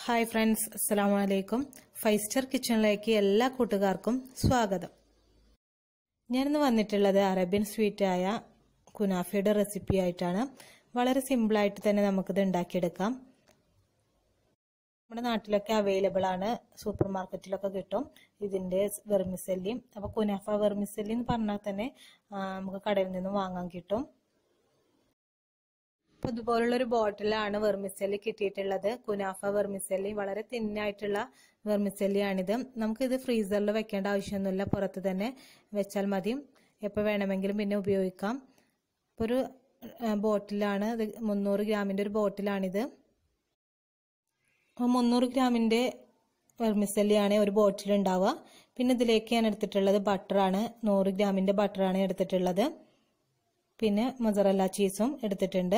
hi friends അസ്സാം വലൈക്കും five star കിച്ചണിലേക്ക് എല്ലാ കൂട്ടുകാർക്കും സ്വാഗതം ഞാനിന്ന് വന്നിട്ടുള്ളത് അറേബ്യൻ സ്വീറ്റായ കുനാഫയുടെ റെസിപ്പി ആയിട്ടാണ് വളരെ സിമ്പിളായിട്ട് തന്നെ നമുക്കിത് ഉണ്ടാക്കിയെടുക്കാം നമ്മുടെ നാട്ടിലൊക്കെ അവൈലബിൾ ആണ് സൂപ്പർ മാർക്കറ്റിലൊക്കെ കിട്ടും ഇതിൻ്റെ വെർമിസെല്ലിയും അപ്പോൾ കുനാഫ വെർമിസെല്ലി എന്ന് പറഞ്ഞാൽ തന്നെ നമുക്ക് കടയിൽ നിന്ന് വാങ്ങാൻ കിട്ടും അപ്പോൾ ഇതുപോലുള്ള ഒരു ബോട്ടിലാണ് വെർമിസെല്ലി കിട്ടിയിട്ടുള്ളത് കുനാഫ വെർമിസെല്ലി വളരെ തിന്നായിട്ടുള്ള വെർമിസെല്ലിയാണിത് നമുക്കിത് ഫ്രീസറിൽ വെക്കേണ്ട ആവശ്യമൊന്നുമില്ല പുറത്ത് തന്നെ വെച്ചാൽ മതി എപ്പോൾ വേണമെങ്കിലും പിന്നെ ഉപയോഗിക്കാം ഇപ്പോൾ ഒരു ബോട്ടിലാണ് ഇത് മുന്നൂറ് ഗ്രാമിൻ്റെ ഒരു ബോട്ടിലാണിത് മുന്നൂറ് ഗ്രാമിൻ്റെ വെർമിസെല്ലിയാണ് ഒരു ബോട്ടിൽ ഉണ്ടാവുക പിന്നെ ഇതിലേക്ക് ഞാൻ എടുത്തിട്ടുള്ളത് ബട്ടറാണ് നൂറ് ഗ്രാമിൻ്റെ ബട്ടറാണ് എടുത്തിട്ടുള്ളത് പിന്നെ മൊസറല്ല ചീസും എടുത്തിട്ടുണ്ട്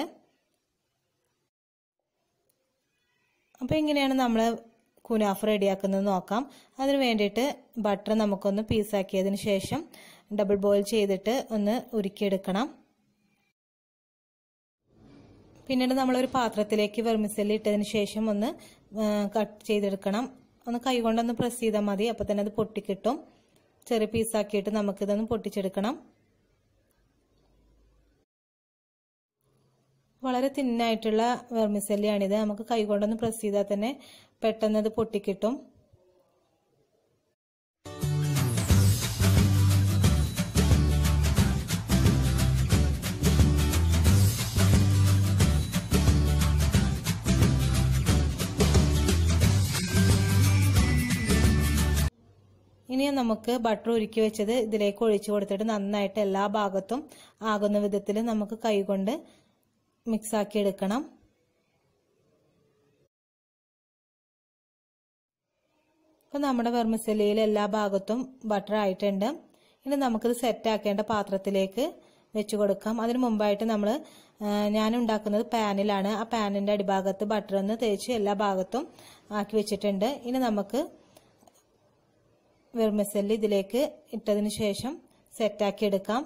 അപ്പോൾ എങ്ങനെയാണ് നമ്മൾ കുനാഫ് റെഡിയാക്കുന്നത് നോക്കാം അതിന് വേണ്ടിയിട്ട് ബട്ടർ നമുക്കൊന്ന് പീസാക്കിയതിന് ശേഷം ഡബിൾ ബോയിൽ ചെയ്തിട്ട് ഒന്ന് ഉരുക്കിയെടുക്കണം പിന്നീട് നമ്മളൊരു പാത്രത്തിലേക്ക് വെർമിസെല്ലി ഇട്ടതിന് ശേഷം ഒന്ന് കട്ട് ചെയ്തെടുക്കണം ഒന്ന് കൈകൊണ്ടൊന്ന് പ്രസ് ചെയ്താൽ മതി അപ്പോൾ തന്നെ അത് പൊട്ടിക്കിട്ടും ചെറിയ പീസാക്കിയിട്ട് നമുക്കിതൊന്ന് പൊട്ടിച്ചെടുക്കണം വളരെ തിന്നായിട്ടുള്ള വെർമിസെല്ലിയാണിത് നമുക്ക് കൈകൊണ്ടൊന്ന് പ്രസ് ചെയ്താൽ തന്നെ പെട്ടെന്ന് അത് പൊട്ടിക്കിട്ടും ഇനി നമുക്ക് ബട്ടർ ഉരുക്കി വെച്ചത് ഇതിലേക്ക് ഒഴിച്ചു കൊടുത്തിട്ട് നന്നായിട്ട് എല്ലാ ഭാഗത്തും ആകുന്ന വിധത്തിൽ നമുക്ക് കൈകൊണ്ട് മിക്സ് ആക്കി എടുക്കണം അപ്പം നമ്മുടെ വെർമിസെല്ലിയിൽ എല്ലാ ഭാഗത്തും ബട്ടർ ആയിട്ടുണ്ട് ഇനി നമുക്കിത് സെറ്റ് ആക്കേണ്ട പാത്രത്തിലേക്ക് വെച്ച് കൊടുക്കാം അതിന് മുമ്പായിട്ട് നമ്മൾ ഞാൻ ഉണ്ടാക്കുന്നത് പാനിലാണ് ആ പാനിൻ്റെ അടിഭാഗത്ത് ബട്ടർ ഒന്ന് തേച്ച് എല്ലാ ഭാഗത്തും ആക്കി വെച്ചിട്ടുണ്ട് ഇനി നമുക്ക് വെർമിസെല്ലി ഇതിലേക്ക് ഇട്ടതിന് ശേഷം സെറ്റാക്കി എടുക്കാം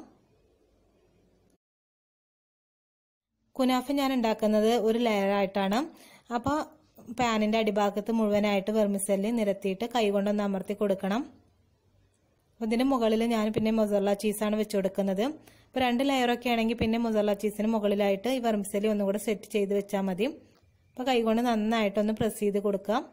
കുനാഫ് ഞാൻ ഉണ്ടാക്കുന്നത് ഒരു ലെയർ ആയിട്ടാണ് അപ്പോൾ പാനിൻ്റെ അടിഭാഗത്ത് മുഴുവനായിട്ട് വെർമിസെല്ലി നിരത്തിയിട്ട് കൈകൊണ്ടൊന്ന് അമർത്തി കൊടുക്കണം ഇതിന് മുകളിൽ ഞാൻ പിന്നെ മൊസറല ചീസാണ് വെച്ച് കൊടുക്കുന്നത് ഇപ്പോൾ രണ്ട് ലെയറൊക്കെ ആണെങ്കിൽ പിന്നെ മൊസറല ചീസിന് മുകളിലായിട്ട് ഈ വെർമിസെല്ലി ഒന്നുകൂടെ സെറ്റ് ചെയ്ത് വെച്ചാൽ മതി അപ്പോൾ കൈകൊണ്ട് നന്നായിട്ടൊന്ന് പ്രസ് ചെയ്ത് കൊടുക്കാം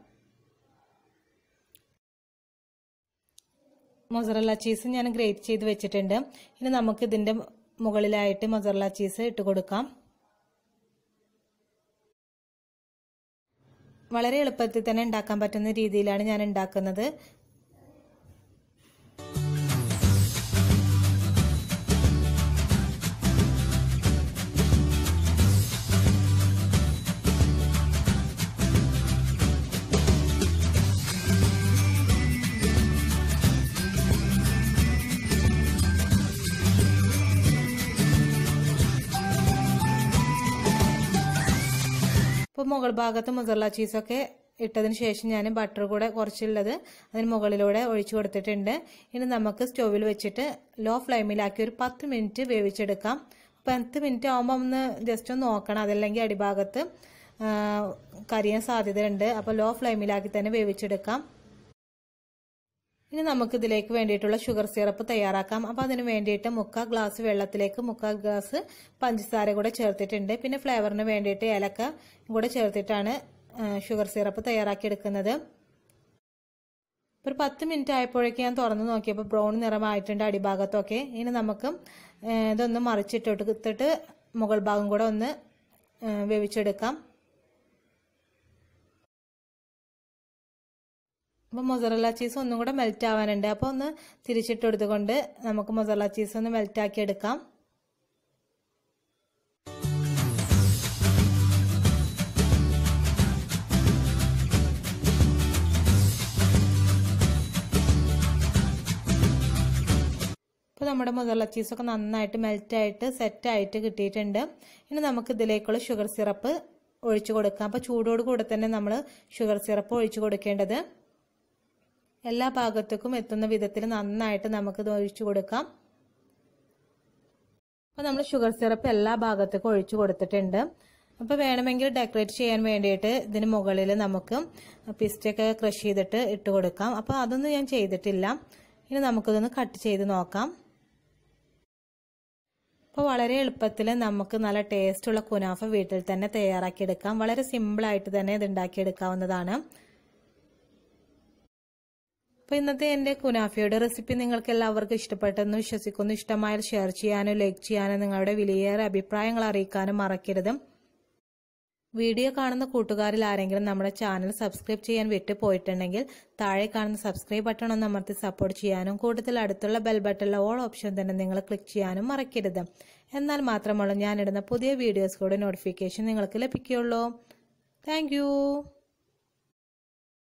മൊസറല്ല ചീസ് ഞാൻ ഗ്രേറ്റ് ചെയ്ത് വെച്ചിട്ടുണ്ട് ഇനി നമുക്ക് ഇതിൻ്റെ മുകളിലായിട്ട് മൊസറല്ല ചീസ് ഇട്ട് കൊടുക്കാം വളരെ എളുപ്പത്തിൽ തന്നെ ഉണ്ടാക്കാൻ പറ്റുന്ന രീതിയിലാണ് ഞാൻ ഉണ്ടാക്കുന്നത് ഇപ്പോൾ മുകൾ ഭാഗത്ത് മുസറല ചീസൊക്കെ ഇട്ടതിന് ശേഷം ഞാൻ ബട്ടർ കൂടെ കുറച്ചുള്ളത് അതിന് മുകളിലൂടെ ഒഴിച്ചു കൊടുത്തിട്ടുണ്ട് ഇനി നമുക്ക് സ്റ്റോവിൽ വെച്ചിട്ട് ലോ ഫ്ലെയിമിലാക്കി ഒരു പത്ത് മിനിറ്റ് വേവിച്ചെടുക്കാം പത്ത് മിനിറ്റ് ആകുമ്പോൾ ഒന്ന് ജസ്റ്റ് ഒന്ന് നോക്കണം അതല്ലെങ്കിൽ അടിഭാഗത്ത് കരിയാൻ സാധ്യതയുണ്ട് അപ്പോൾ ലോ ഫ്ലെയിമിലാക്കി തന്നെ വേവിച്ചെടുക്കാം ഇനി നമുക്ക് ഇതിലേക്ക് വേണ്ടിയിട്ടുള്ള ഷുഗർ സിറപ്പ് തയ്യാറാക്കാം അപ്പോൾ അതിന് വേണ്ടിയിട്ട് മുക്കാൽ ഗ്ലാസ് വെള്ളത്തിലേക്ക് മുക്കാൽ ഗ്ലാസ് പഞ്ചസാര കൂടെ ചേർത്തിട്ടുണ്ട് പിന്നെ ഫ്ലേവറിന് വേണ്ടിയിട്ട് ഏലക്ക കൂടെ ചേർത്തിട്ടാണ് ഷുഗർ സിറപ്പ് തയ്യാറാക്കി എടുക്കുന്നത് ഒരു പത്ത് മിനിറ്റ് ആയപ്പോഴേക്ക് ഞാൻ തുറന്നു നോക്കിയപ്പോൾ ബ്രൗൺ നിറമായിട്ടുണ്ട് അടിഭാഗത്തൊക്കെ ഇനി നമുക്ക് ഇതൊന്ന് മറിച്ചിട്ട് എടുത്തിട്ട് മുകൾ ഭാഗം കൂടെ ഒന്ന് വേവിച്ചെടുക്കാം അപ്പോൾ മൊസറല്ല ചീസ് ഒന്നും കൂടെ മെൽറ്റ് ആവാനുണ്ട് അപ്പോൾ ഒന്ന് തിരിച്ചിട്ട് എടുത്തുകൊണ്ട് നമുക്ക് മൊസറല്ല ചീസ് ഒന്ന് മെൽറ്റ് ആക്കി എടുക്കാം ഇപ്പോൾ നമ്മുടെ മുതല ചീസൊക്കെ നന്നായിട്ട് മെൽറ്റായിട്ട് സെറ്റായിട്ട് കിട്ടിയിട്ടുണ്ട് ഇനി നമുക്ക് ഇതിലേക്കുള്ള ഷുഗർ സിറപ്പ് ഒഴിച്ചു കൊടുക്കാം അപ്പോൾ ചൂടോട് കൂടെ തന്നെ നമ്മൾ ഷുഗർ സിറപ്പ് ഒഴിച്ചു കൊടുക്കേണ്ടത് എല്ലാ ഭാഗത്തേക്കും എത്തുന്ന വിധത്തിൽ നന്നായിട്ട് നമുക്കിത് ഒഴിച്ചു കൊടുക്കാം അപ്പോൾ നമ്മൾ ഷുഗർ സിറപ്പ് എല്ലാ ഭാഗത്തേക്കും ഒഴിച്ചു കൊടുത്തിട്ടുണ്ട് അപ്പോൾ വേണമെങ്കിൽ ഡെക്കറേറ്റ് ചെയ്യാൻ വേണ്ടിയിട്ട് ഇതിന് മുകളിൽ നമുക്ക് പിസ്റ്റൊക്കെ ക്രഷ് ചെയ്തിട്ട് ഇട്ട് കൊടുക്കാം അപ്പോൾ അതൊന്നും ഞാൻ ചെയ്തിട്ടില്ല ഇനി നമുക്കിതൊന്ന് കട്ട് ചെയ്ത് നോക്കാം അപ്പോൾ വളരെ എളുപ്പത്തിൽ നമുക്ക് നല്ല ടേസ്റ്റുള്ള കുനാഫ വീട്ടിൽ തന്നെ തയ്യാറാക്കിയെടുക്കാം വളരെ സിമ്പിളായിട്ട് തന്നെ ഇത് ഉണ്ടാക്കിയെടുക്കാവുന്നതാണ് അപ്പോൾ ഇന്നത്തെ എൻ്റെ കുനാഫയുടെ റെസിപ്പി നിങ്ങൾക്ക് എല്ലാവർക്കും ഇഷ്ടപ്പെട്ടെന്ന് വിശ്വസിക്കുന്നു ഇഷ്ടമായാൽ ഷെയർ ചെയ്യാനും ലൈക്ക് ചെയ്യാനും നിങ്ങളുടെ വിലയേറെ അഭിപ്രായങ്ങൾ അറിയിക്കാനും മറക്കരുത് വീഡിയോ കാണുന്ന കൂട്ടുകാരിൽ ആരെങ്കിലും നമ്മുടെ ചാനൽ സബ്സ്ക്രൈബ് ചെയ്യാൻ വിട്ടു പോയിട്ടുണ്ടെങ്കിൽ താഴെ കാണുന്ന സബ്സ്ക്രൈബ് ബട്ടൺ ഒന്ന് അമർത്തി സപ്പോർട്ട് ചെയ്യാനും കൂടുതൽ അടുത്തുള്ള ബെൽ ബട്ടണിലെ ഓൾ ഓപ്ഷൻ തന്നെ നിങ്ങൾ ക്ലിക്ക് ചെയ്യാനും മറക്കരുത് എന്നാൽ മാത്രമുള്ള ഞാനിടുന്ന പുതിയ വീഡിയോസ് കൂടെ നോട്ടിഫിക്കേഷൻ നിങ്ങൾക്ക് ലഭിക്കുകയുള്ളൂ താങ്ക്